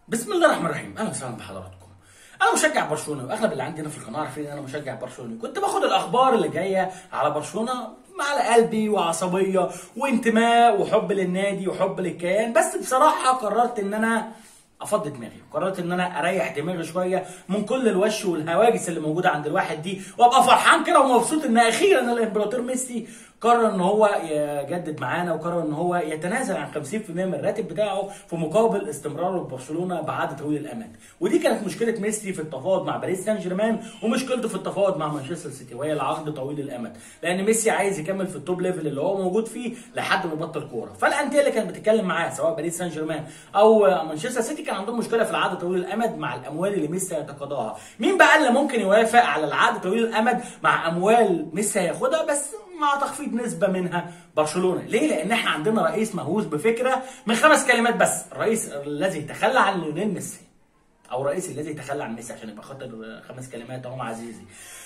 بسم الله الرحمن الرحيم اهلا وسهلا بحضراتكم انا مشجع برشلونه واغلب اللي عندي هنا في القناه عارفين ان انا مشجع برشلوني كنت باخد الاخبار اللي جايه على برشلونه على قلبي وعصبيه وانتماء وحب للنادي وحب للكيان بس بصراحه قررت ان انا افضي دماغي قررت ان انا اريح دماغي شويه من كل الوش والهواجس اللي موجوده عند الواحد دي وابقى فرحان كده ومبسوط ان اخيرا الامبراطور ميسي قرر ان هو يجدد معانا وقرر ان هو يتنازل عن 50% من الراتب بتاعه في مقابل استمراره ببرشلونه بعد طويل الامد ودي كانت مشكله ميسي في التفاوض مع باريس سان جيرمان ومشكلته في التفاوض مع مانشستر سيتي وهي العقد طويل الامد لان ميسي عايز يكمل في التوب ليفل اللي هو موجود فيه لحد ما يبطل كوره فالانديه اللي كانت بتتكلم معاه سواء باريس سان جيرمان او مانشستر سيتي كان عندهم مشكله في العقد طويل الامد مع الاموال اللي ميسي هيتقاضاها مين بقى اللي ممكن يوافق على العقد طويل الامد مع اموال ميسي هياخدها بس مع تخفيض نسبة منها برشلونة ليه؟ لأن احنا عندنا رئيس مهووس بفكرة من خمس كلمات بس الرئيس الذي تخلى عن ليونيل ميسي أو الرئيس الذي تخلى عن ميسي عشان يبقى خاطر خمس كلمات أهو عزيزي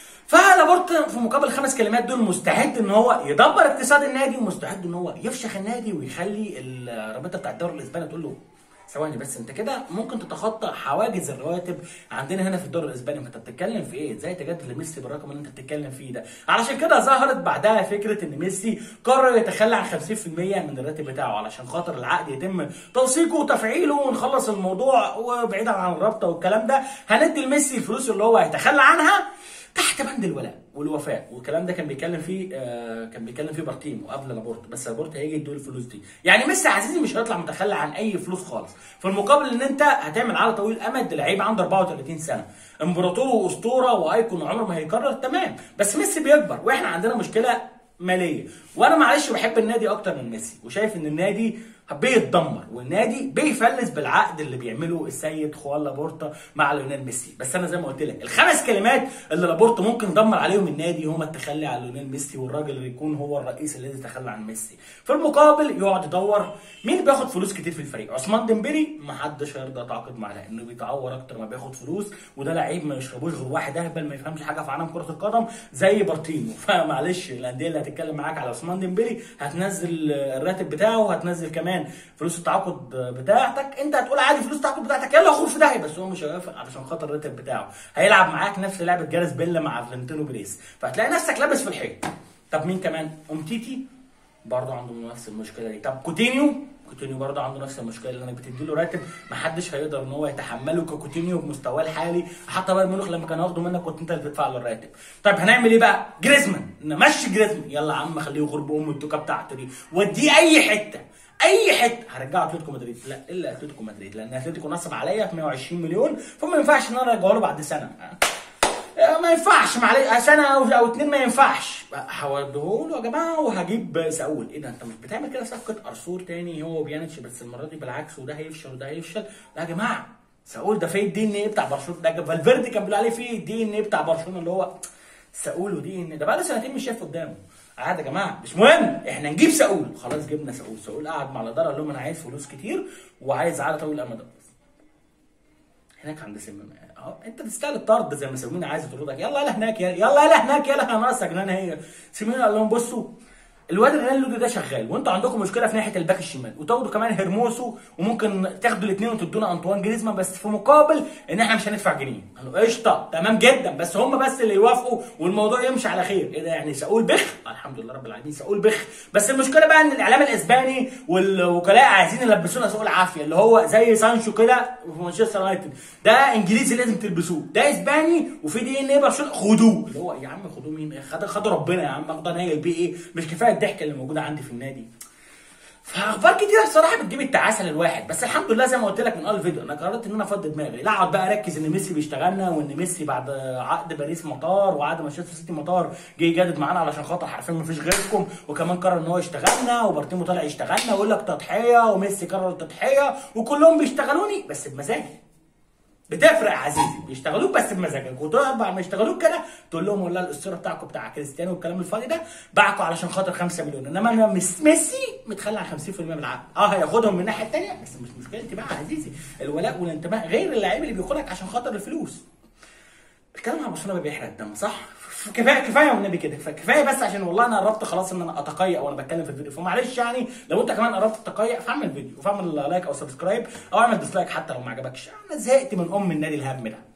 فلابورت في مقابل الخمس كلمات دول مستعد ان هو يدبر اقتصاد النادي ومستعد ان هو يفشخ النادي ويخلي الرابطه بتاع الدوري الاسباني تقول له ثواني بس انت كده ممكن تتخطى حواجز الرواتب عندنا هنا في الدوري الاسباني ما انت بتتكلم في ايه؟ ازاي تجدد لميسي بالرقم اللي انت بتتكلم فيه ده؟ علشان كده ظهرت بعدها فكره ان ميسي قرر يتخلى عن 50% من الراتب بتاعه علشان خاطر العقد يتم توثيقه وتفعيله ونخلص الموضوع وبعيدا عن الرابطه والكلام ده هندي لميسي الفلوس اللي هو هيتخلى عنها تحت بند الولاء والوفاء والكلام ده كان بيتكلم فيه آه كان بيتكلم فيه بارتيمو قبل لابورت بس لابورت هيجي يدوا الفلوس دي يعني ميسي عزيزي مش هيطلع متخلى عن اي فلوس خالص في المقابل ان انت هتعمل عقد طويل الامد لعيب عنده 34 سنه امبراطور واسطوره وايكون عمره ما هيكرر تمام بس ميسي بيكبر واحنا عندنا مشكله ماليه وانا معلش بحب النادي اكتر من ميسي وشايف ان النادي بيتدمر والنادي بيفلس بالعقد اللي بيعمله السيد خوان لابورتا مع ليونيل ميسي بس انا زي ما قلت لك الخمس كلمات اللي لابورتا ممكن يدمر عليهم النادي هما التخلي عن ليونيل ميسي والراجل اللي يكون هو الرئيس الذي تخلى عن ميسي في المقابل يقعد يدور مين بياخد فلوس كتير في الفريق عثمان ديمبلي ما حدش هيرضى يتعاقد معاه لانه بيتعور اكتر ما بياخد فلوس وده لعيب ما يشربوش غير واحد اهبل ما يفهمش حاجه في عالم كره القدم زي بارتيمو فمعلش الانديه اللي هتتكلم معاك على عثمان ديمبلي هتنزل الراتب بتاعه وهتنزل كمان فلوس التعاقد بتاعتك انت هتقول عادي فلوس التعاقد بتاعتك يلا خد في داهيه بس هو مش هيوافق علشان خاطر الراتب بتاعه هيلعب معاك نفس لعبه جارس بيلا مع فلنتينو بريس فهتلاقي نفسك لابس في الحيط طب مين كمان امتيتي برضه عنده نفس المشكله دي طب كوتينيو كوتينيو برضه عنده نفس المشكله اللي انك بتدي له راتب محدش هيقدر ان هو يتحمله ككوتينيو بمستواه الحالي حتى بايرن ميونخ لما كانوا ياخدوا منك كنت انت اللي بتدفع له الراتب طيب هنعمل ايه بقى جريزمان نمشي جريزمان يلا يا عم خليه يغرب ام التوكه بتاعته دي وديه اي حته اي حته هرجعه اتلتيكو مدريد لا الا اتلتيكو مدريد لان اتلتيكو نصب عليا في 120 مليون فما ينفعش ان انا ارجعه له بعد سنه ما ينفعش معلش سنه او او اتنين ما ينفعش هوديه له يا جماعه وهجيب ساول ايه ده انت مش بتعمل كده صفقه ارسور تاني هو وبيانيتش بس المره دي بالعكس وده هيفشل وده هيفشل لا يا جماعه ساول ده فين الدي ان ايه بتاع برشلونه ده فالفيردي كان بيقول عليه فيه الدي ان ايه بتاع برشلونه اللي هو ساول ودي ان ده بقى له سنتين مش شايف قدامه عادي يا جماعه مش مهم احنا نجيب ساول خلاص جبنا ساول ساول قعد مع الاداره قال لهم انا عايز فلوس كتير وعايز عقد طويل الامد هناك عند سمم اه انت تستاهل الطرد زي ما سمينا عايز تطردك يلا يلا هناك يلا يلا هناك يلا احنا ناقص يا جنان هي سمينا قال لهم بصوا الواد الريال لودي ده شغال وانتوا عندكم مشكله في ناحيه الباك الشمال وتاخدوا كمان هرموسو وممكن تاخدوا الاثنين وتدونا انطوان جريزمان بس في مقابل ان احنا مش هندفع جنيه قالوا قشطه تمام جدا بس هم بس اللي يوافقوا والموضوع يمشي على خير ايه ده يعني ساقول بخ الحمد لله رب العالمين ساقول بخ بس المشكله بقى ان الاعلام الاسباني والوكلاء عايزين يلبسونا سوق العافيه اللي هو زي سانشو كده في مانشستر يونايتد ده انجليزي لازم تلبسوه ده اسباني وفي دي ان ايه برشلونه خدوه اللي هو يا عم خدوه مين خد خدوا ربنا يا عم اخدوا نايل بيه ايه مش كفايه الضحكه اللي موجوده عندي في النادي فاخبار كتير الصراحه بتجيب التعاسه للواحد بس الحمد لله زي ما قلت لك من اول فيديو انا قررت ان انا افضي دماغي لا اقعد بقى اركز ان ميسي بيشتغلنا وان ميسي بعد عقد باريس مطار وعقد مانشستر سيتي مطار جه يجدد معانا علشان خاطر عارفين مفيش غيركم وكمان قرر ان هو يشتغلنا وبارتيمو طالع يشتغلنا ويقول لك تضحيه وميسي قرر التضحيه وكلهم بيشتغلوني بس بمزاجي بتفرق يا عزيزي بيشتغلوك بس بمزاجك وتقعد بعد ما يشتغلوك كده تقول لهم والله الاسطوره بتاعكم بتاع كريستيانو والكلام الفاضي ده باعكوا علشان خاطر 5 مليون انما انا ميسي متخلى عن 50% من العقد اه هياخدهم من الناحيه الثانيه بس مش مشكلتي بقى يا عزيزي الولاء والانتماء غير اللعيب اللي بياخدك عشان خاطر الفلوس الكلام عن برشلونه بيحرق الدم صح؟ كفايه كفايه والنبي كده كفايه كفايه بس عشان والله انا قربت خلاص ان انا اتقيأ وانا بتكلم في الفيديو فمعلش يعني لو انت كمان قربت تتقيأ فاعمل فيديو وفاعمل لايك او سبسكرايب او اعمل ديسلايك حتى لو ما عجبكش انا زهقت من ام النادي الهم ده